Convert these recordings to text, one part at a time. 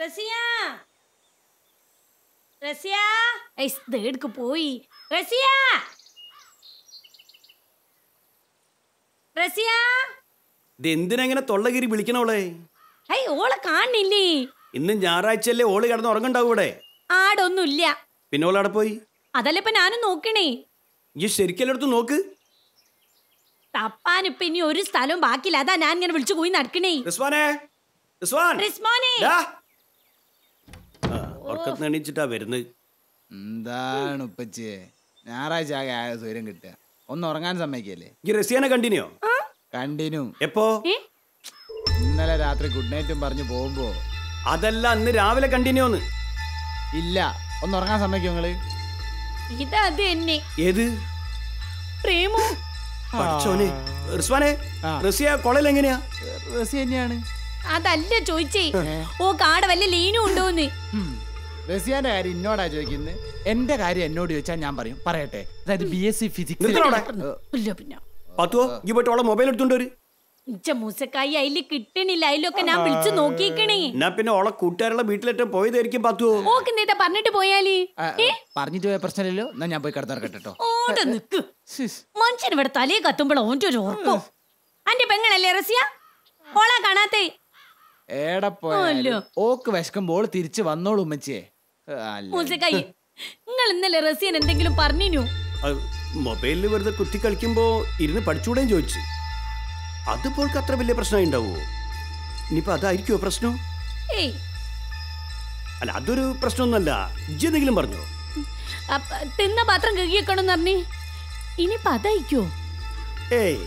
റസിയ റസിയ ഏയ് ദേടുക്ക് പോയി റസിയ റസിയ ഇത് എന്തിനെങ്ങനെ തൊള്ളകിരി വിളിക്കണവളെ ഹൈ ഓളെ കാണില്ലേ ഇന്ന് ഞായറാഴ്ചയല്ലേ ഓള് കിടന്ന് ഉറങ്ങണ്ടാവും ഇവിടെ ആടൊന്നുമില്ല പിന്നെ ഓൾ അവിടെ പോയി അതല്ല ഇപ്പൊ ഞാനും നോക്കണേ ഈ ശരിക്കെല്ലായിടത്തും നോക്ക് തപ്പാനിപ്പൊ ഇനി ഒരു സ്ഥലവും ബാക്കിയില്ല അതാ ഞാൻ ഇങ്ങനെ വിളിച്ചു പോയി നടക്കണേ റിസ്വാനെ റിസ്വാൻ റിസ്മോനെ ദാ. ആ, ഉറക്കത്തിന് എണീച്ചിട്ടാ വരുന്നത് എന്താണ് ഉപ്പച്ചേ ഞായറാഴ്ച ആകെ ആയ സൂര്യം കിട്ടുക ഒന്ന് ഉറങ്ങാൻ സമ്മതിക്കല്ലേ ഈ റസിയാനെ കണ്ടിന്യോ കണ്ടിന്യൂ എപ്പോ ഏ? ഇന്നലെ രാത്രി ഗുഡ് നൈറ്റും പറഞ്ഞു പോകുമ്പോ അതല്ല അന്ന് രാവിലെ കണ്ടിന്യോന്ന് ഇല്ല ഒന്ന് ഉറങ്ങാൻ സമ്മതിക്കോ നിങ്ങള് ഇതത് തന്നെ ഏത് പ്രേമു പഠിച്ചോനെ റിസ്വാനെ ആ. റസിയ കൊളയിൽ എങ്ങനെയാ റസി തന്നെയാണ് അതല്ല ചോദിച്ചേ ഓ കാട വല്ല ലീനും ഉണ്ടോന്ന് ഹും. റസിയാന്റെ കാര്യം എന്നോടാ ചോദിക്കുന്നത് എന്റെ കാര്യം എന്നോട് ചോദിച്ചാൽ ഞാൻ പറയും പറയട്ടെ അതായത് ബി എസ് സി ഫിസിക്സ് നിർത്തണോടെ ഇല്ല പിന്നെ പത്തുവോ ഈ പോയിട്ട് ഓളെ മൊബൈൽ എടുത്തോണ്ട് വരും ഇച്ച മൂസക്കായി അതില് കിട്ടണില്ല അതിലൊക്കെ ഞാൻ വിളിച്ചു നോക്കിക്കണേ എന്നാ പിന്നെ ഓളെ കൂട്ടുകാരുടെ വീട്ടിലേറ്റം പോയതായിരിക്കും പത്തുവോ ഓക്ക് എന്തേട്ടാ പറഞ്ഞിട്ട് പോയാല് ഏ പറഞ്ഞിട്ട് പോയ പ്രശ്നമില്ലല്ലോ എന്നാ ഞാൻ പോയി കിടന്നിറക്കട്ടെ കേട്ടോ ഓടെ നിക്ക് മനുഷ്യൻ ഇവിടെ തലയെ കത്തുമ്പോൾ ഓൻ്റെ ഒരു ഓർക്കോ അന്റെ പെങ്ങളല്ലേ റസിയ ഓളാ കാണാത്തേ ഏടെ പോയാലും ഓക്ക് വിശക്കുമ്പോൾ തിരിച്ച് വന്നോളൂ ഉമ്മച്ചിയെ അല്ല മൂസക്കായി നിങ്ങൾ ഇന്നലെ റസിയൻ എന്തെങ്കിലും പറഞ്ഞിനു അത് മൊബൈലിൽ വെറുതെ കുത്തി കളിക്കുമ്പോ ഇരുന്ന് പഠിച്ചുകൂടെയും ചോദിച്ചു അതുപോൾക്ക് അത്ര വലിയ പ്രശ്നമായി ഉണ്ടാവുമോ ഇനിയിപ്പോ അതായിരിക്കുമോ പ്രശ്നം ഏയ് അല്ല അതൊരു പ്രശ്നമൊന്നുമല്ല ഇജ്ജ് എന്തെങ്കിലും പറഞ്ഞോ അപ്പ തിന്ന പാത്രം കഴുകിയേക്കണമെന്ന് പറഞ്ഞേ ഇനിയിപ്പൊ അതായിക്കോ ഏയ്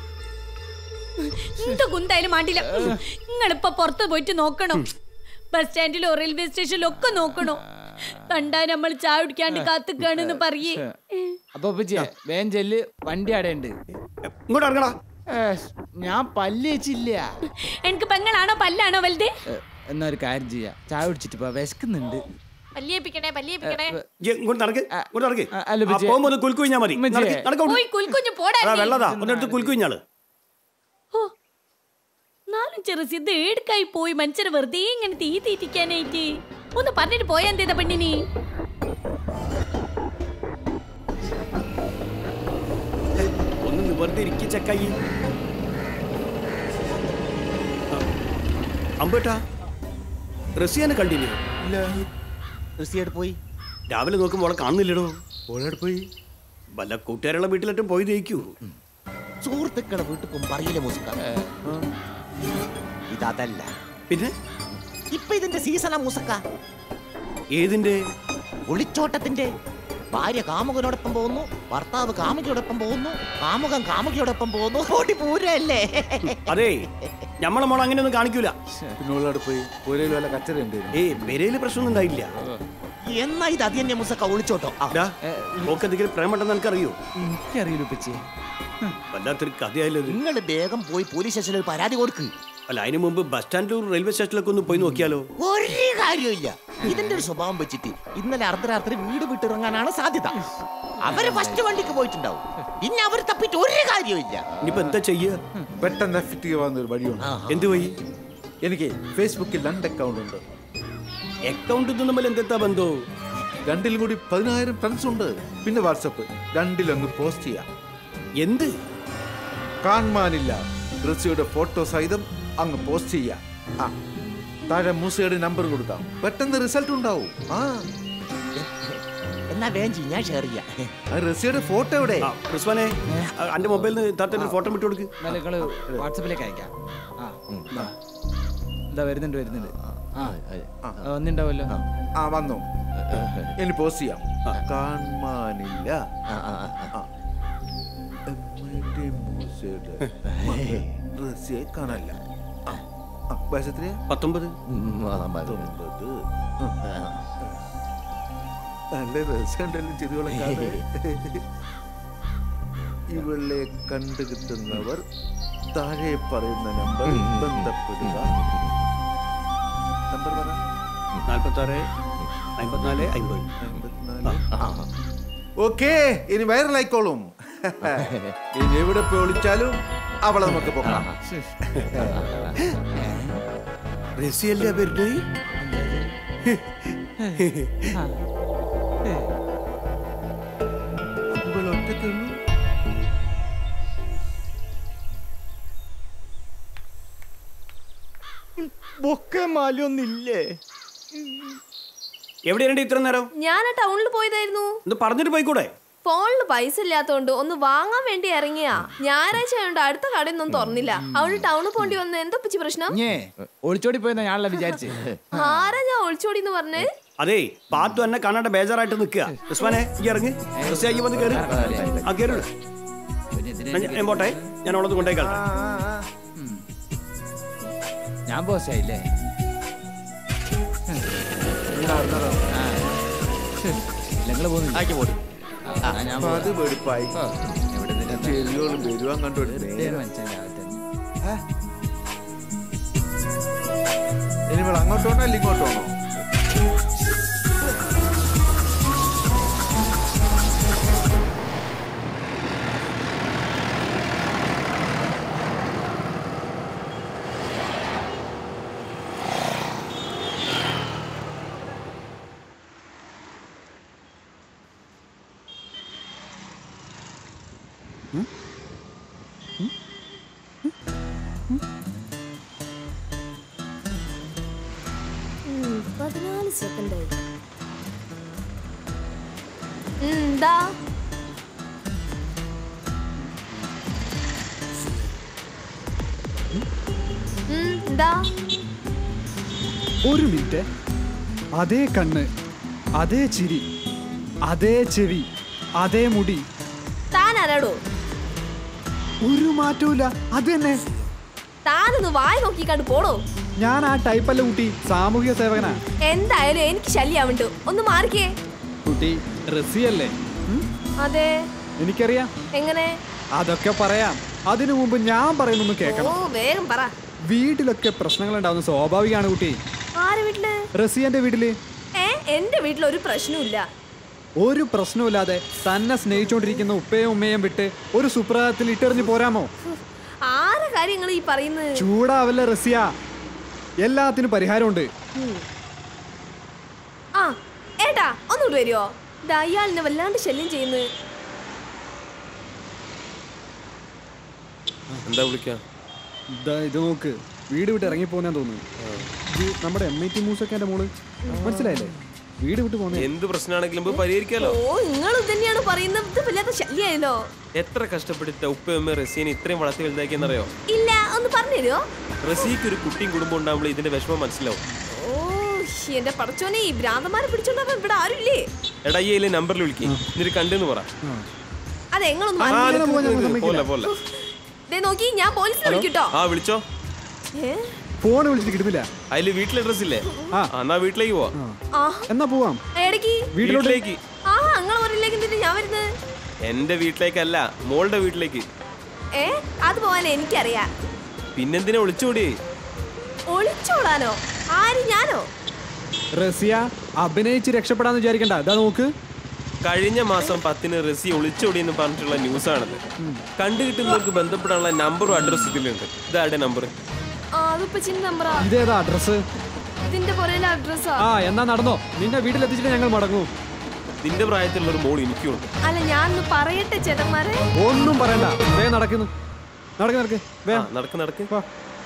എന്ത് കുന്തായാലും മാണ്ടില്ല നിങ്ങളിപ്പൊ പുറത്ത് പോയിട്ട് നോക്കണം ബസ് സ്റ്റാൻഡിലോ റെയിൽവേ സ്റ്റേഷനിലോ ഒക്കെ നോക്കണോ കണ്ടാ നമ്മൾ ചായ കുടിക്കാണ്ട് കാത്തുക്കാണെന്ന് പറയേ അപ്പൊ ഉപ്പച്ചിയെ വേൻ ചെല്ല് വണ്ടി അടയുണ്ട് ഇങ്ങോട്ട് ഇറങ്ങടാ ഞാൻ പല്ല് വെച്ചില്ല എനിക്ക് പെങ്ങളാണോ പല്ലാണോ വലുത് ഏ, എന്നാ ഒരു കാര്യം ചെയ്യാ ചായ കുടിച്ചിട്ട് പോ വിശക്കുന്നുണ്ട് പല്ലിയേപ്പിക്കണേ പല്ലിയേപ്പിക്കണേ ഇജ്ജ് ഇങ്ങോട്ട് നടക്ക് ഇങ്ങോട്ട് നടക്ക് ആ, അല്ല, ആ, ബിജി. പോകുമ്പോ ഒന്ന് കുലുക്കു കഴിഞ്ഞാ മതി ബിജി. നടക്ക്, നടക്ക് അങ്ങോട്ട്. പോയി കുൽക്കുഞ്ഞു പോടാ അതാ നീ. വെള്ളതാ ഒന്നെടുത്ത് കുലുക്കു കഴിഞ്ഞാള് ഓ, നാലും ചെറുസിയത് ഏടുക്കായി പോയി മനുഷ്യരെ വെറുതെ ഇങ്ങനെ തീ തീറ്റിക്കാനായിട്ട് ഒന്ന് പറഞ്ഞിട്ട് പോയാ എന്തേതാ പെണ്ണിനി ഒന്ന് നിവർത്തി ഇരിക്കി ചക്കായി അമ്പേട്ടാ റസിയാനെ കണ്ടില്ലേ ഇല്ല കൃഷിയായിട്ട് പോയി രാവിലെ നോക്കുമ്പോൾ അവളെ കാണുന്നില്ലടോ ഓളോട് പോയി വല്ല കൂട്ടുകാരുള്ള വീട്ടിലേറ്റും പോയി ജയിക്കൂ സുഹൃത്തുക്കളെ വീട്ടിൽ പോകും പറയില്ല മുസുക്ക ഇതല്ല പിന്നെ ഇപ്പൊ ഇതിന്റെ സീസണാ മുസക്ക ഏതിന്റെ ഒളിച്ചോട്ടത്തിന്റെ ഭാര്യ കാമുകനോടൊപ്പം പോകുന്നു ഭർത്താവ് കാമുകിയോടൊപ്പം പോകുന്നു കാമുകൻ കാമുകിയോടൊപ്പം പോകുന്നു ഓടി പൂരല്ലേ അതെ ഞമ്മളെ മോൾ അങ്ങനെയൊന്നും കാണിക്കൂല പിന്നെ ഉള്ളവിടെ പോയി പുരയിൽ വല്ല കച്ചറ ഉണ്ടായിരുന്നു ഏയ് പെരയില് പ്രശ്നമൊന്നും ഉണ്ടായില്ല എന്നാ ഇത് അത് തന്നെ മുസക്ക ഒളിച്ചോട്ടോ ആ, ഡാ, ഓക്ക് എന്തെങ്കിലും പ്രേമുണ്ടെന്ന് എനിക്കറിയോ എനിക്കറിയില്ല ഉപ്പച്ചിയെ വല്ലാത്തൊരു കഥയായാലും ഇത്. നിങ്ങള് വേഗം പോയി പോലീസ് സ്റ്റേഷനിൽ ഒരു പരാതി കൊടുക്ക് അല്ല അതിന് മുമ്പ് ബസ് സ്റ്റാൻഡിലും റെയിൽവേ സ്റ്റേഷനിലൊക്കെ ഒന്ന് പോയി നോക്കിയാലോ ഒരു കാര്യമില്ല ഇതിന്റെ ഒരു സ്വഭാവം വെച്ചിട്ട് ഇന്നലെ അർദ്ധരാത്രി വീട് വിട്ടിറങ്ങാനാണ് സാധ്യത അവര് ഫസ്റ്റ് വണ്ടിക്ക് പോയിട്ടുണ്ടാവും പിന്നെ അവർ തപ്പിട്ട് ഒരു കാര്യമില്ല ഇനിയിപ്പോ എന്താ ചെയ്യുക പെട്ടെന്ന് എഫക്റ്റീവ് ആവുന്ന ഒരു വഴിയുണ്ട് എന്ത് വഴി എനിക്ക് ഫേസ്ബുക്കിൽ രണ്ട് അക്കൗണ്ട് ഉണ്ട് അക്കൗണ്ട് തമ്മിൽ എന്തെത്താ ബന്ധോ രണ്ടിലും കൂടി പതിനായിരം ഫ്രണ്ട്സ് ഉണ്ട് പിന്നെ വാട്സപ്പ് രണ്ടിലും അങ്ങ് പോസ്റ്റ് ചെയ്യാം എന്ത് കാണാനില്ല ഡ്രസ്സിയുടെ ഫോട്ടോ സഹിതം അങ്ങ് പോസ്റ്റ് ചെയ്യാം ആ താഴെ മൂസയുടെ നമ്പർ കൊടുക്കാം പെട്ടെന്ന് റിസൾട്ട് ഉണ്ടാവും ആ എന്നാ വേഞ്ചി ഞാൻ ഷെയർ ചെയ്യാം ആ റസിയുടെ ഫോട്ടോ എവിടെ ആ റിസ്വാനെ എന്റെ മൊബൈലിൽ നിന്ന് താത്തന്റെ ഫോട്ടോ വിട്ടു കൊടുക്ക് എന്നാലും നിങ്ങള് വാട്സപ്പിലേക്ക് അയക്കാം ആ ദാ. ഇതാ വരുന്നുണ്ട് വരുന്നുണ്ട് ആ ആ, വന്നിണ്ടാവല്ലോ ആ വന്നു ഇനി പോസ്റ്റ് ചെയ്യാം കാണാനില്ല ആ, ആ, ആ, ആ. ആ. എമ്മയുടെ മൂസയുടെ മകൾ റസിയെ കാണാനില്ല ആ, ആ, വയസ്സെത്രയാ പത്തൊമ്പത് ഉം, ആ, മതി. പത്തൊമ്പത് നല്ല രസമുണ്ടല്ലോ ചെടികളെ ഇവളെ കണ്ടു കിട്ടുന്നവർ താഴെ പറയുന്ന നമ്പർ ബന്ധപ്പെടുക നമ്പർ പറ നാല്പത്തി ആറ് അമ്പത്തിനാല് അമ്പത് അമ്പത്തിനാല് ആ, ഓക്കേ ഇനി വൈറലായിക്കോളും ഇനി എവിടെ പോയി ഒളിച്ചാലും അവളെ നമുക്ക് പോകാം റസിയല്ലേ വരുന്നത് ഇവളൊറ്റയ്ക്കുള്ളൂ ബൊക്കെ മാലൊന്നില്ലേ എവിടെയാണ് ഇത്ര നേരം ഞാൻ ആ ടൗണിൽ പോയതായിരുന്നു ഒന്ന് പറഞ്ഞിട്ട് പോയിക്കൂടെ ഫോണിൽ പൈസ ഇല്ലാത്തോണ്ട് ഒന്ന് വാങ്ങാൻ വേണ്ടി ഇറങ്ങിയാ ഞായറാഴ്ച ആയതുകൊണ്ട് അടുത്ത കടയൊന്നും തുറന്നില്ല അവിടെ ടൗണിൽ പോണ്ടി വന്ന് എന്താ പറ്റി പ്രശ്നം ഞേ ഒളിച്ചോടി പോയെന്നാ ഞാനല്ല വിചാരിച്ചേ ആരാ ഞാൻ ഒളിച്ചോടി എന്ന് പറഞ്ഞേ അതേ പാത്തു എന്നെ കാണാണ്ട് ബേജാറായിട്ട് നിൽക്കുക ഉസ്മാനെ ഈ ഇറങ്ങി റസിയായി വന്ന് കയറി ആ കയറി ഞാൻ പോട്ടെ ഞാൻ അവളത് കൊണ്ടേക്കാം ഞാൻ ബോസായില്ലേ നിങ്ങൾ പോകുന്നു ആക്കി പോടി ഞാൻ അപ്പൊ അത് വെടുപ്പായി ചെല്ലുകളും വരുവാൻ കണ്ടോട്ടെ ഇനി ഇവൾ അങ്ങോട്ടോണോ അല്ല ഇങ്ങോട്ടോണോ പതിനാല് സെക്കൻഡ് എന്താ എന്താ ഒരു മിനിറ്റ് അതേ കണ്ണ് അതേ ചിരി അതേ ചെവി അതേ മുടി താൻ ആരാടോ ഒരു മാറ്റവും അത് തന്നെ താനൊന്ന് വായ നോക്കി കണ്ടു പോടോ ഞാൻ ആ ടൈപ്പല്ല കുട്ടി സാമൂഹിക സേവകനാ എന്തായാലും എനിക്ക് ശല്യാവുണ്ട് ഒന്ന് മാറിക്കേ കുട്ടി റസിയല്ലേ ഉം? അതെ എനിക്കറിയാം എങ്ങനെ അതൊക്കെ പറയാം അതിനു മുമ്പ് ഞാൻ പറയുന്നൊന്ന് ഓ കേൾക്കണം വേഗം പറ വീട്ടിലൊക്കെ പ്രശ്നങ്ങൾ ഉണ്ടാവുന്ന സ്വാഭാവികമാണ് കുട്ടി ആരെ വീട്ടില് റസിയന്റെ വീട്ടില് ഏ എന്റെ വീട്ടിൽ ഒരു പ്രശ്നമില്ല ഒരു പ്രശ്നവുമില്ലാതെ തന്നെ സ്നേഹിച്ചുകൊണ്ടിരിക്കുന്ന ഉപ്പയും ഉമ്മയും വിട്ട് ഒരു സുപ്രഭാതത്തിൽ ഇട്ടെറിഞ്ഞു പോരാമോ ആരെ കാര്യങ്ങൾ ഈ പറയുന്നത് ചൂടാവല്ല റസിയ എല്ലാത്തിനും പരിഹാരമുണ്ട് ആ ഏട്ടാ ഒന്നുകൂടി വരുമോ ദാ ഇയാളിനെ വല്ലാണ്ട് ശല്യം ചെയ്യുന്നു എന്താ വിളിക്കാം ദാ ഇത് നോക്ക് വീട് വിട്ട് ഇറങ്ങി പോകാൻ തോന്നുന്നു ഇത് നമ്മുടെ എം ഐ ടി മൂസക്കാന്റെ മോള് മനസ്സിലായില്ലേ വീട് വിട്ട് പോന്നെ എന്ത് പ്രശ്നമാണെങ്കിലും പോയി പരിഹരിക്കാലോ ഓ നിങ്ങൾ തന്നെയാണ് പറയുന്നത് ഇത് വല്ലാത്ത ശല്യായല്ലോ എത്ര കഷ്ടപ്പെട്ടിട്ട് ഉപ്പയമ്മ റസീനെ ഇത്രയും വളർത്തി വലുതാക്കിയെന്നറിയോ ഇല്ല ഒന്ന് പറഞ്ഞുതരോ റസീക്ക് ഒരു കുട്ടിയും കുടുംബം ഉണ്ടാകുമ്പോൾ ഇതിന്റെ വിഷമം മനസ്സിലാവും ഓ എന്റെ പടച്ചോനെ ഈ ഭ്രാന്തമാരെ പിടിച്ചോണ്ടാക്കാൻ ഇവിടെ ആരുമില്ലേ എടാ ഈ നമ്പറിൽ വിളിക്കും എന്നിട്ട് കണ്ടെന്ന് പറ അതെ നിങ്ങളൊന്ന് ആ, മാറി നിക്ക്, പോവാൻ നിക്ക്, ഞാൻ നിക്ക്. പോലെ പോലെ ദേ നോക്കി ഞാൻ പോലീസിനെ വിളിക്കട്ടോ ആ വിളിച്ചോ ഏ? ഫോൺ വിളിച്ചിട്ട് കിട്ടുന്നില്ല അതില് വീട്ടിലെ അഡ്രസ് ഇല്ലേ ആ. ആ, എന്നാ വീട്ടിലേക്ക് പോവാ ആ എന്നാ പോവാം എടക്ക് വീട്ടിലോട്ട് വീട്ടിലേക്ക് ആ നിങ്ങൾ പറയിലേക്ക് എന്തിട്ട് ഞാൻ വരുന്നത് എന്റെ വീട്ടിലേക്കല്ല മോളുടെ വീട്ടിലേക്ക് ഏ അത് പോവാൻ എനിക്കറിയാം പിന്നെന്തിനാ വിളിച്ചുകൂടി ഒളിച്ചോടാനോ ആര് ഞാനോ റസിയ അഭിനയിച്ച് രക്ഷപ്പെടാന്ന് വിചാരിക്കണ്ട ഇതാ നോക്ക് കഴിഞ്ഞ മാസം പത്തിന് റസി ഒളിച്ചോടി എന്ന് പറഞ്ഞിട്ടുള്ള ന്യൂസാണത് കണ്ടു കിട്ടുന്നവർക്ക് ബന്ധപ്പെടാനുള്ള നമ്പറും അഡ്രസ്സും ഇതിലുണ്ട് ഇതാരുടെ നമ്പർ ആ അതിപ്പോ ചിന്ന നമ്പറാ ഇതേതാ അഡ്രസ് ഇതിന്റെ പുറയിലെ അഡ്രസ്സാ ആ എന്നാ നടന്നോ നിന്നെ വീട്ടിലെത്തിച്ചിട്ട് ഞങ്ങൾ മടങ്ങൂ നിന്റെ പ്രായത്തിലുള്ള ഒരു മോൾ എനിക്കുണ്ട് അല്ല ഞാൻ ഒന്ന് പറയട്ടെ ചേട്ടന്മാരെ ഒന്നും പറയണ്ട വേ നടക്കുന്നു നടക്ക് നടക്ക് വേ ആ, നടക്ക് നടക്ക് വാ.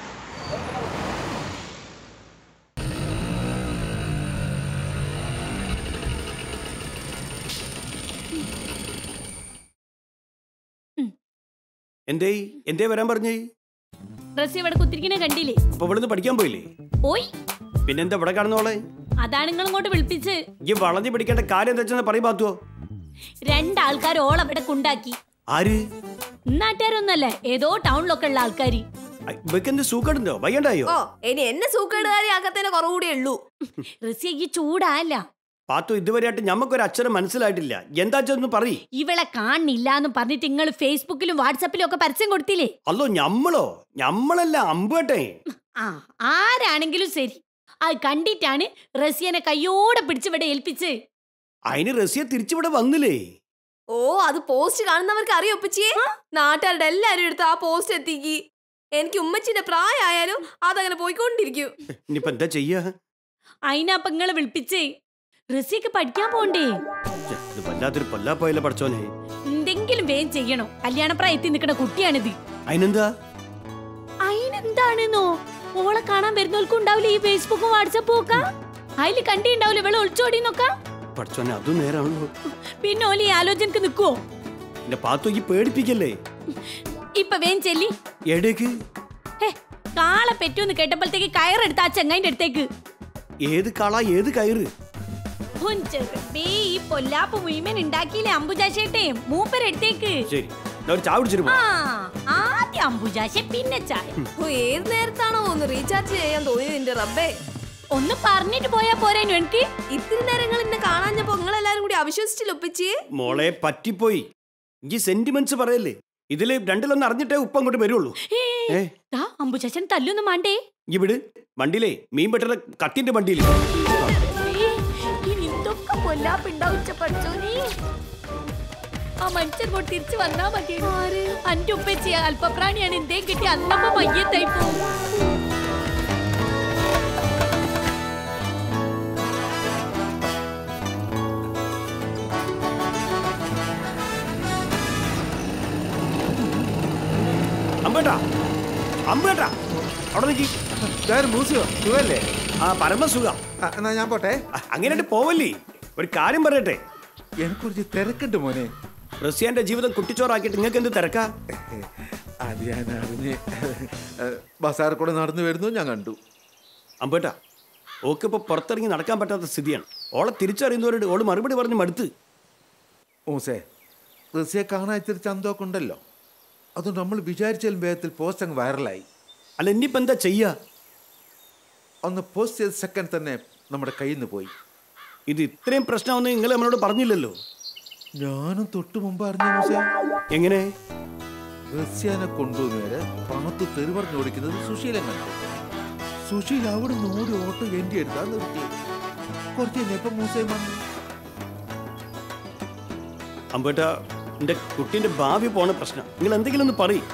എന്തേ എന്തേ വരാൻ പറഞ്ഞേ റസി ഇവിടെ കുത്തിരിക്കണ കണ്ടില്ലേ അപ്പൊ ഇവിടുന്ന് പഠിക്കാൻ പോയില്ലേ പോയി പിന്നെന്താ ഇവിടെ കാണുന്നോളെ അതാണ് നിങ്ങൾ ഇങ്ങോട്ട് വിളിപ്പിച്ച് ഈ വളഞ്ഞു പിടിക്കേണ്ട കാര്യം എന്താ വെച്ചാൽ പറയും പാത്തുവോ രണ്ടാൾക്കാർ ഓളവിടെ കൊണ്ടാക്കി ആര് നാട്ടുകാരൊന്നല്ല ഏതോ ടൗണിലൊക്കെ ഉള്ള ആൾക്കാര് ഇവക്കെന്ത് സൂക്കടുണ്ടോ വയ്യണ്ടായോ ഓ ഇനി എന്നെ സൂക്കേടുകാരി ആക്കത്തേനെ കുറവുകൂടിയേ ഉള്ളൂ റസിയ ഈ ചൂടാല്ല പാത്തു ഇതുവരെയായിട്ട് ഞമ്മക്കൊരു അക്ഷരം മനസ്സിലായിട്ടില്ല എന്താ ചെന്ന് പറയ് ഇവളെ കാണില്ല എന്ന് പറഞ്ഞിട്ട് നിങ്ങൾ ഫേസ്ബുക്കിലും വാട്സപ്പിലും ഒക്കെ പരസ്യം കൊടുത്തില്ലേ അല്ലോ ഞമ്മളോ ഞമ്മളല്ല അമ്പേട്ടെ ആ ആരാണെങ്കിലും ശരി അത് കണ്ടിട്ടാണ് റസിയനെ കയ്യോടെ പിടിച്ചിവിടെ ഏൽപ്പിച്ച് അതിന് റസിയ തിരിച്ചിവിടെ വന്നില്ലേ ഓ അത് പോസ്റ്റ് കാണുന്നവർക്ക് അറിയോ ഉപ്പച്ചിയെ നാട്ടുകാരുടെ എല്ലാരും എടുത്ത് ആ പോസ്റ്റ് എത്തിക്കി എനിക്ക് ഉമ്മച്ചിന്റെ പ്രായമായാലും അതങ്ങനെ പോയിക്കൊണ്ടിരിക്കും ഇനിയിപ്പോ എന്താ ചെയ്യാ അതിനപ്പൊ നിങ്ങളെ വിളിപ്പിച്ചേ റസിയൊക്കെ പഠിക്കാൻ പോണ്ടേ ഛെ, ഇത് വല്ലാത്തൊരു പൊല്ലാപ്പോയല്ലേ പഠിച്ചോനെ എന്തെങ്കിലും വേഗം ചെയ്യണോ കല്യാണ പ്രായത്തിൽ നിൽക്കുന്ന കുട്ടിയാണിത് അതിനെന്താ അതിനെന്താണെന്നോ ഓളെ കാണാൻ വരുന്നവർക്കും ഉണ്ടാവില്ല ഈ ഫേസ്ബുക്കും വാട്സപ്പും ഒക്കെ അതിൽ കണ്ടിണ്ടാവില്ല വെള്ളം ഒളിച്ചോടി നോക്കാം പഠിച്ചോനെ അതും നേരാണല്ലോ പിന്നെ ഓല് ഈ ആലോചനക്ക് നിൽക്കുവോ എന്റെ പാത്തോക്ക് പേടിപ്പിക്കല്ലേ ഇപ്പൊ വേഗം ചെല്ലി എടേക്ക് ഹേ കാളെ പെറ്റൂന്ന് കേട്ടപ്പോഴത്തേക്ക് കയറെടുത്ത ആ ചെങ്ങായിന്റെ അടുത്തേക്ക് ഏത് കള ഏത് കയറ് ഹുൻ ചെറുക്കപ്പേ, ഈ പൊല്ലാപ്പ് മുഴുവൻ ഉണ്ടാക്കിയില്ലേ അംബുജാശേട്ടെ മൂപ്പരെടുത്തേക്ക് ശരി ഞാൻ ഒരു ചായ കുടിച്ചിട്ട് ആ പോ ആദ്യം അംബുജാശ പിന്നെ ചായ ഓ ഏത് നേരത്താണോ ഒന്ന് റീചാർജ് ചെയ്യാൻ തോന്നിയത് എന്റെ റബ്ബേ ഒന്ന് പറഞ്ഞിട്ട് പോയാ പോരാനു എനിക്ക് ഇത്തിരി നേരങ്ങൾ എന്നെ കാണാഞ്ഞപ്പോ നിങ്ങൾ എല്ലാരും കൂടി അവിശ്വസിച്ചില്ല ഒപ്പിച്ചേ മോളെ പറ്റിപ്പോയി ഈ സെന്റിമെന്റ്സ് പറയല്ലേ ഇതില് രണ്ടിലൊന്ന് അറിഞ്ഞിട്ടേ ഉപ്പ് അങ്ങോട്ട് വരുള്ളൂ ഏ, ഏ ദാ അംബുജാശൻ തല്ലൊന്നും മാണ്ടേ ഈ വിട് വണ്ടിയിലേ മീൻ പെട്ടുള്ള കത്തിന്റെ വണ്ടിയിൽ ഏ, ഇനി ഇതൊക്കെ പൊല്ലാപ്പുണ്ടാവിച്ച പഠിച്ചോനീ ആ മനുഷ്യൻ കൊണ്ട് തിരിച്ചു വന്നാ മതി അന്റെ ഉപ്പച്ചി അല്പപ്രാണിയാണ് എന്തേ കിട്ടി അന്നമ്മ മയ്യത്തായി പോകും അമ്പേട്ടാ അമ്പേട്ടാ അവിടെ നിൽക്കി ഇതാരും മൂസിയോ സുഖല്ലേ ആ പരമസുഖം ആ, എന്നാ ഞാൻ പോട്ടെ അങ്ങനെ പോവല്ലേ ഒരു കാര്യം പറയട്ടെ എനിക്കുറിച്ച് തിരക്കുണ്ട് മോനെ റഷ്യാന്റെ ജീവിതം കുട്ടിച്ചോറാക്കിയിട്ട് നിങ്ങൾക്ക് എന്ത് തിരക്കാ അത് ഞാൻ അറിഞ്ഞ് ബസാർ കൂടെ നടന്നു വരുന്നു ഞാൻ കണ്ടു അമ്പേട്ടാ ഓക്കിപ്പോ പുറത്തിറങ്ങി നടക്കാൻ പറ്റാത്ത സ്ഥിതിയാണ് ഓളെ തിരിച്ചറിയുന്നവരോട് ഓള് മറുപടി പറഞ്ഞ് മടുത്ത് മൂസേ റസിയെ കാണാൻ ഇത്തിരി ചന്തമൊക്കെ ഉണ്ടല്ലോ അത് നമ്മൾ വിചാരിച്ചാലും വേഗത്തിൽ പോസ്റ്റ് അങ്ങ് വൈറലായി അല്ല ഇനിയിപ്പോ എന്താ ചെയ്യാ ഒന്ന് പോസ്റ്റ് ചെയ്ത സെക്കൻഡ് തന്നെ നമ്മുടെ കയ്യിൽ നിന്ന് പോയി ഇത് ഇത്രയും പ്രശ്നമാണെന്ന് നിങ്ങൾ നമ്മളോട് പറഞ്ഞില്ലല്ലോ ഞാനും തൊട്ട് മുമ്പ് അറിഞ്ഞ മൂസേ എങ്ങനെ റസ്യാനെ കൊണ്ടുവന്നവരെ പണത്ത് തെരുവറിഞ്ഞ് ഓടിക്കുന്നത് സുശീലൻ കണ്ടു സുശീൽ അവിടെ നിന്ന് ഓടി ഓട്ടോ എൻ്റെ എടുത്താ നിർത്തി കുറച്ച് കഴിഞ്ഞപ്പോ മൂസയും വന്നു അമ്പേട്ട എന്റെ കുട്ടീന്റെ ഭാവി പോണ പ്രശ്നം നിങ്ങൾ എന്തെങ്കിലും ഒന്ന് പറയും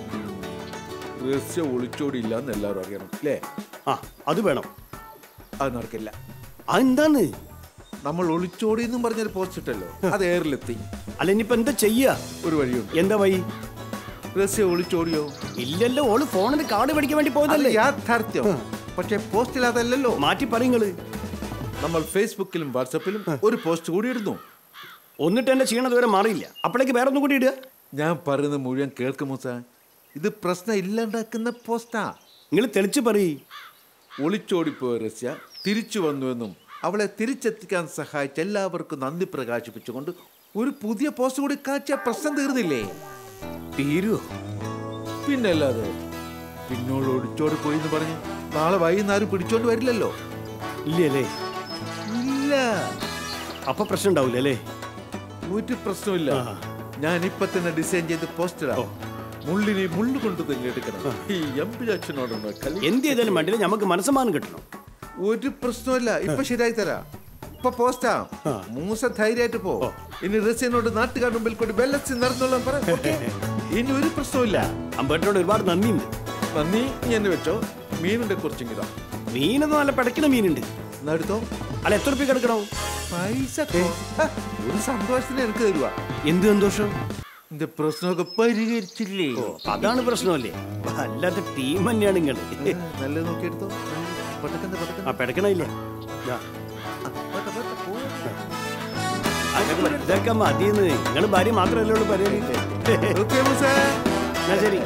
റസ്യ ഒളിച്ചോടിയില്ല എന്ന് എല്ലാവരും അറിയണം അല്ലേ ആ അത് വേണം അത് നടക്കില്ല അതെന്താന്ന് നമ്മൾ ഒളിച്ചോടി എന്നും പറഞ്ഞൊരു പോസ്റ്റ് ഇട്ടല്ലോ അത് എയറിലെത്തി അല്ല ഇനിയിപ്പോ എന്താ ചെയ്യാ ഒരു വഴിയുണ്ട് എന്താ വഴി റസ്യ ഒളിച്ചോടിയോ ഇല്ലല്ലോ ഓള് ഫോണിന് കാർഡ് മേടിക്കാൻ വേണ്ടി അത് പോയതല്ലേ യാഥാർത്ഥ്യം പക്ഷെ പോസ്റ്റിൽ അതല്ലല്ലോ മാറ്റി പറയുങ്ങള് നമ്മൾ ഫേസ്ബുക്കിലും വാട്സപ്പിലും ഒരു പോസ്റ്റ് കൂടി ഇടുന്നു ഒന്നിട്ട് എന്റെ ക്ഷീണം ഇതുവരെ മാറിയില്ല അപ്പോഴേക്ക് വേറെ ഒന്നും കൂടി ഇടുക ഞാൻ പറയുന്നത് മുഴുവൻ കേൾക്കും മൂസ ഇത് പ്രശ്നം ഇല്ലാണ്ടാക്കുന്ന പോസ്റ്റാ നിങ്ങൾ തെളിച്ച് പറയ് ഒളിച്ചോടിപ്പോയ റസ്യ തിരിച്ചു വന്നുവെന്നും അവളെ തിരിച്ചെത്തിക്കാൻ സഹായിച്ച എല്ലാവർക്കും നന്ദി പ്രകാശിപ്പിച്ചുകൊണ്ട് ഒരു പുതിയ പോസ്റ്റ് കൂടി കാച്ചിയ പ്രശ്നം തീർന്നില്ലേ തീരുവോ പിന്നല്ലാതെ പിന്നോട് ഒളിച്ചോടി പോയി എന്ന് പറഞ്ഞ് നാളെ വൈകുന്നേരം പിടിച്ചോണ്ട് വരില്ലല്ലോ ഇല്ലല്ലേ ഇല്ല അപ്പൊ പ്രശ്നം ഉണ്ടാവില്ല അല്ലേ ഒരു പ്രശ്നമില്ല ആ. ഞാൻ ഇപ്പൊ തന്നെ ഡിസൈൻ ചെയ്ത് പോസ്റ്ററാ മുള്ളിനെ മുള്ളു കൊണ്ട് തന്നെ എടുക്കണം ഈ എം പി അച്ഛനോടുണ്ടോ കളി എന്ത് ചെയ്താലും വേണ്ടില്ല നമുക്ക് മനസ്സമാനം കിട്ടണം ഒരു പ്രശ്നമില്ല ഇപ്പൊ ശരിയായി തരാം ഇപ്പൊ പോസ്റ്റാ മൂസ ധൈര്യമായിട്ട് പോ ഇനി റസിയനോട് നാട്ടുകാർ മുമ്പിൽ കൂടി വെല്ലസി നടന്നോളാൻ പറ ഓക്കേ? ഇനി ഒരു പ്രശ്നമില്ല അമ്പേട്ടനോട് ഒരുപാട് നന്ദിയുണ്ട് നന്ദി നീ എന്നെ വെച്ചോ മീനിന്റെ കുറച്ചെങ്കിലോ മീനൊന്നും നല്ല പിടയ്ക്കുന്ന മീനുണ്ട് എന്നാ എടുത്തോ അല്ല എത്ര റുപ്യ കിടക്കണോ പൈസ കൊ- ഹ, ഒരു സന്തോഷത്തിന് എനിക്ക് തരുവാ എന്ത് സന്തോഷം എന്റെ പ്രശ്നമൊക്കെ പരിഹരിച്ചില്ലേ അതാണ് പ്രശ്നമല്ലേ അല്ലാത്ത ടീം തന്നെയാണ് നിങ്ങൾ നല്ലത് നോക്കി എടുത്തോ പട്ടക്കന്ത ആ പട്ടക്കന്ത പിടക്കണില്ലേ ദാ, പട്ട പട്ട പോ അങ്ങനെ ഇതൊക്കെ മതിയെന്ന് നിങ്ങൾ ഭാര്യ മാത്രമല്ലേ ഉള്ളൂ പരിപാടി ഓക്കേ മൂസ എന്നാ ശരി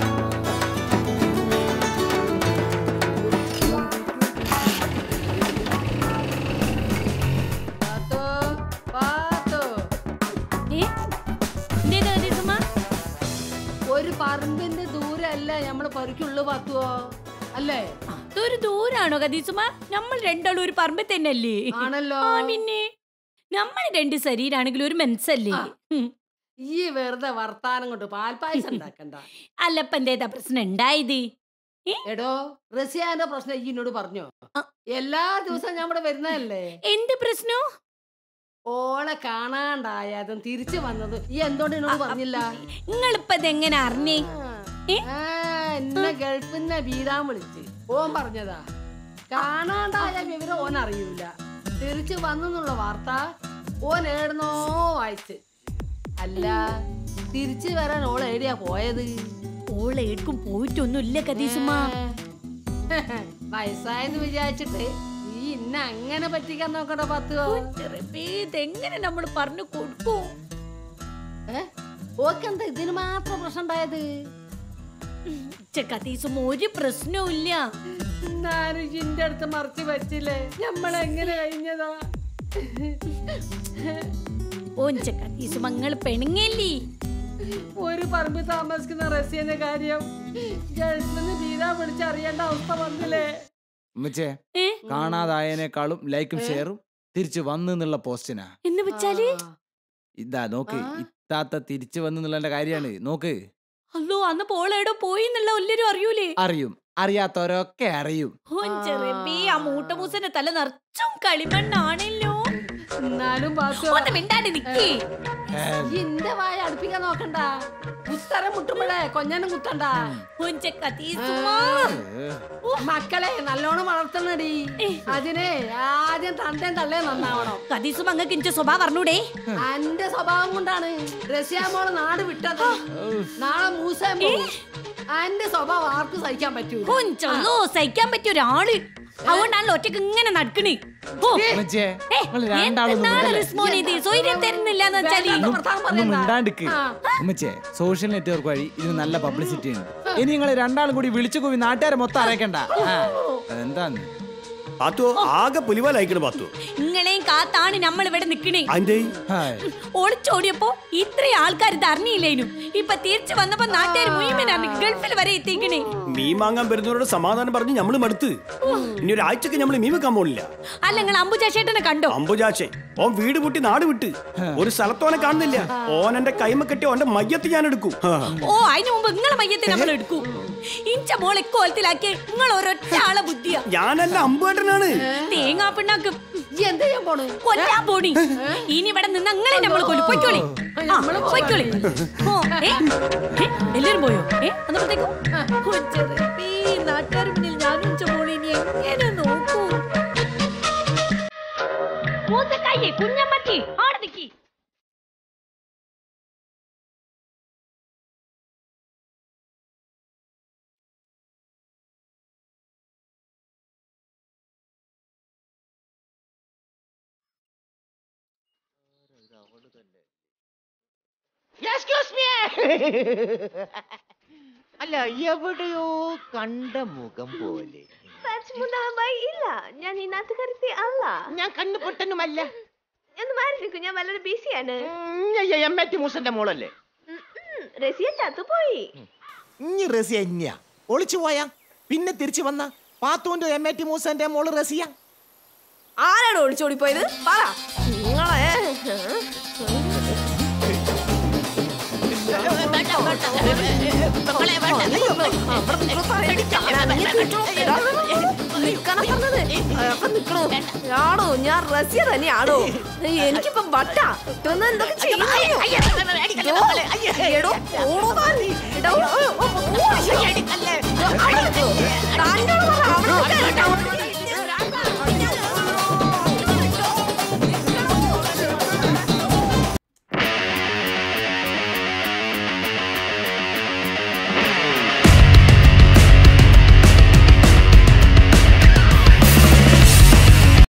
ഏ? എന്തേത് ഹദീസുമ്മ? ഒരു പറമ്പിന്റെ ദൂരല്ല നമ്മള് പറിക്കുള്ളു പത്തുവോ അല്ലേ അതൊരു ദൂരാണോ കദീസുമ നമ്മൾ രണ്ടാളും ഒരു പറമ്പിൽ തന്നെയല്ലേ ആണല്ലോ ആ പിന്നെ നമ്മൾ രണ്ട് ശരീരാണെങ്കിലും ഒരു മനസ്സല്ലേ ആ. ഉം. ഈ വെറുതെ വർത്താനം കൊണ്ട് പാൽപ്പായസം ഉണ്ടാക്കണ്ട അല്ലപ്പ എന്തേതാ പ്രശ്നം ഉണ്ടായത് എടോ റസിയാന്റെ പ്രശ്നം ഈ എന്നോട് പറഞ്ഞോ ആ. എല്ലാ ദിവസവും ഞാൻ ഇവിടെ വരുന്നതല്ലേ എന്ത് പ്രശ്നോ ഓളെ കാണാണ്ടായതും തിരിച്ചു വന്നതും ഈ എന്തുകൊണ്ട് എന്നോട് പറഞ്ഞില്ല നിങ്ങളിപ്പ ഇതെങ്ങനെ അറിഞ്ഞേ ഏ? ആ, എന്നെ ഗൾഫിൽ നിന്ന് ബീരാൻ വിളിച്ച് ഓൻ പറഞ്ഞതാ കാണാണ്ടായ വിവരം ഓൻ അറിയൂല തിരിച്ചു വന്നെന്നുള്ള വാർത്ത ഓൻ ഏടുന്നോ വായിച്ച് അല്ല തിരിച്ചു വരാൻ ഓൾ എവിടെയാ പോയത് ഓളെ എടുക്കും പോയിട്ടൊന്നുമില്ല കതീസുമ്മ വയസ്സായെന്ന് വിചാരിച്ചിട്ട് ഈ ഇന്ന അങ്ങനെ പറ്റിക്കാൻ നോക്കണ്ട പത്തുവോ റബ്ബേ, ഇതെങ്ങനെ നമ്മൾ പറഞ്ഞു കൊടുക്കും ഏ ഓക്കെന്താ ഇതിന് മാത്രം പ്രശ്നം ഉണ്ടായത് ഛെ, കതീസുമ്മ ഒരു പ്രശ്നവും ഇല്ല എന്നാലും ഇന്റെ അടുത്ത് മറച്ചു പറ്റില്ലേ നമ്മളെങ്ങനെ കഴിഞ്ഞതാ ഓഞ്ച കതീസുമ്മ നിങ്ങൾ പെണുങ്ങല്ലേ ഒരു പറമ്പിൽ താമസിക്കുന്ന റസിയന്റെ കാര്യം ഗൾഫിൽ നിന്ന് വീരാ വിളിച്ചറിയേണ്ട അവസ്ഥ വന്നില്ലേ ഉമ്മച്ചേ ഏ കാണാതായതിനേക്കാളും ലൈക്കും ഷെയറും തിരിച്ചു വന്നു എന്നുള്ള പോസ്റ്റിനാ എന്ന് വെച്ചാല് ഇതാ നോക്ക് ഇത്താത്ത തിരിച്ചു വന്നു എന്നുള്ള കാര്യമാണ് നോക്ക് അല്ലോ അന്ന് പോളേടോ പോയി എന്നുള്ള എല്ലാരും അറിയൂലേ അറിയും അറിയാത്തവരൊക്കെ അറിയും ഓഞ്ച റബ്ബേ, ആ മൂട്ടമൂസന്റെ തല നിറച്ചും കളിമണ്ണാണല്ലോ എന്നാലും ബാക്കി ഒന്ന് മിണ്ടാണ്ട് നിക്കേ ഇന്റെ വായ അടുപ്പിക്കാൻ നോക്കണ്ട ഉത്തരം മുട്ടുമ്പോഴേ കൊഞ്ഞനും കുത്തണ്ട ഓഞ്ച കതീസുമ്മ മക്കളെ നല്ലോണം വളർത്തണടി അതിനെ ആദ്യം തന്തേം തള്ളേ നന്നാവണം കതീസുമ്മ അങ്ങക്ക് ഇന്റെ സ്വഭാവം പറഞ്ഞൂടെ അന്റെ സ്വഭാവം കൊണ്ടാണ് റഷ്യാമോള് നാട് വിട്ടത് നാളെ മൂസേം പോകും അന്റെ സ്വഭാവം ആർക്കും സഹിക്കാൻ പറ്റൂ കൊഞ്ചോ സഹിക്കാൻ പറ്റിയ ഒരാള് അതുകൊണ്ടാണല്ലോ ഒറ്റക്ക് ഇങ്ങനെ നടക്കണേ ഓ, ഉമ്മച്ചേ ഏ, നിങ്ങൾ രണ്ടാളും ഒന്ന് എന്താണ് മിണ്ടല്ലേ? റിസ്മോൻ ഇത് സ്വൈര്യം തരുന്നില്ല എന്ന് വെച്ചാല് ഒന്നും മിണ്ടാണ്ടിക്ക് ഉമ്മച്ചേ സോഷ്യൽ നെറ്റ്വർക്ക് വഴി ഇതിന് നല്ല പബ്ലിസിറ്റി ഉണ്ട് ഇനി നിങ്ങൾ രണ്ടാളും കൂടി വിളിച്ചു പോയി നാട്ടുകാരെ മൊത്തം അറിയിക്കണ്ട ആ, എന്താന്ന് പാത്തു ആകെ പുലിവാലായിക്കണ പാത്തു നിങ്ങളെയും കാത്താണ് നമ്മൾ ഇവിടെ നിക്കണേ അതിന്റെ ഹായ്. ഒളിച്ചോടിയപ്പോ ഇത്രയും ആൾക്കാർ ഇത് അറിഞ്ഞില്ലേനു ഇപ്പൊ തിരിച്ചു വന്നപ്പോ നാട്ടുകാർ മുഴുവനാണ് ഗൾഫിൽ വരെ എത്തിക്കണേ മീൻ വാങ്ങാൻ വരുന്നവരോട് സമാധാനം പറഞ്ഞ് നമ്മള് മടുത്ത് ഇനി ഒരാഴ്ചക്ക് നമ്മള് മീൻ വെക്കാൻ പോണില്ല അല്ല നിങ്ങൾ അംബുജ ചേട്ടനെ കണ്ടോ അമ്പുജാച്ചൻ ഓൻ വീട് പൂട്ടി നാട് വിട്ട് ഒരു സ്ഥലത്തോനെ കാണുന്നില്ല ഓൻ എന്റെ കൈമ കെട്ടി ഓന്റെ മയ്യത്ത് ഞാൻ എടുക്കും ഹാ. ഓ അതിനു മുമ്പ് നിങ്ങളെ മയ്യത്തെ നമ്മൾ എടുക്കൂ ഇഞ്ച മോളെ കോലത്തിലാക്കി നിങ്ങൾ ഒരൊറ്റ ആളെ ബുദ്ധിയാ ഞാനല്ല അമ്പുവേട്ടനാണ് തേങ്ങാ പിണ്ണാക്ക് ഈ എന്ത് ചെയ്യാൻ പോണു കൊല്ലാൻ പോണി ഇനി ഇവിടെ നിന്ന് നിങ്ങളെ നമ്മൾ കൊല്ലു പൊയ്ക്കോളി ആ, പൊയ്ക്കോളി ഓ, ഏ, ഏ, എല്ലാരും പോയോ ഏ അന്നപ്പോഴത്തേക്കും നാട്ടുകാർ മുന്നിൽ ഞാനും മോളി ഇനി എങ്ങനെ നോക്കൂ മൂസക്കായി കുഞ്ഞമ്മത്തി ആടെ നിക്കി അല്ല എവിടെയോ കണ്ട മുഖം പോലെ ഇല്ല ഞാൻ ഈ നാട്ടുകാരത്തെ അല്ല ഞാൻ കണ്ണുപൊട്ടനുമല്ല ഒന്ന് മാറി നിൽക്കും ഞാൻ വളരെ ബിസിയാണ് എം എ ടി മൂസന്റെ മോളല്ലേ റസിയ ചത്തുപോയി ഇനി റസിയ ഇഞ്ഞ ഒളിച്ചു പോയാ പിന്നെ തിരിച്ചു വന്ന പാത്തുവിന്റെ എം എ ടി മൂസന്റെ മോള് റസിയ ആരാണ് ഒളിച്ചോടി പോയത് പറ നിങ്ങളെ ആണോ ഞാൻ റസിയ തന്നെയാണോ എനിക്കിപ്പോ വട്ട ഇതൊന്നും എന്തൊക്കെ ചെയ്യുന്നു എടോ, പോടോ താൻ. എടോ, ഓ, ഓ, ഓ, ഓ, തന്നോട്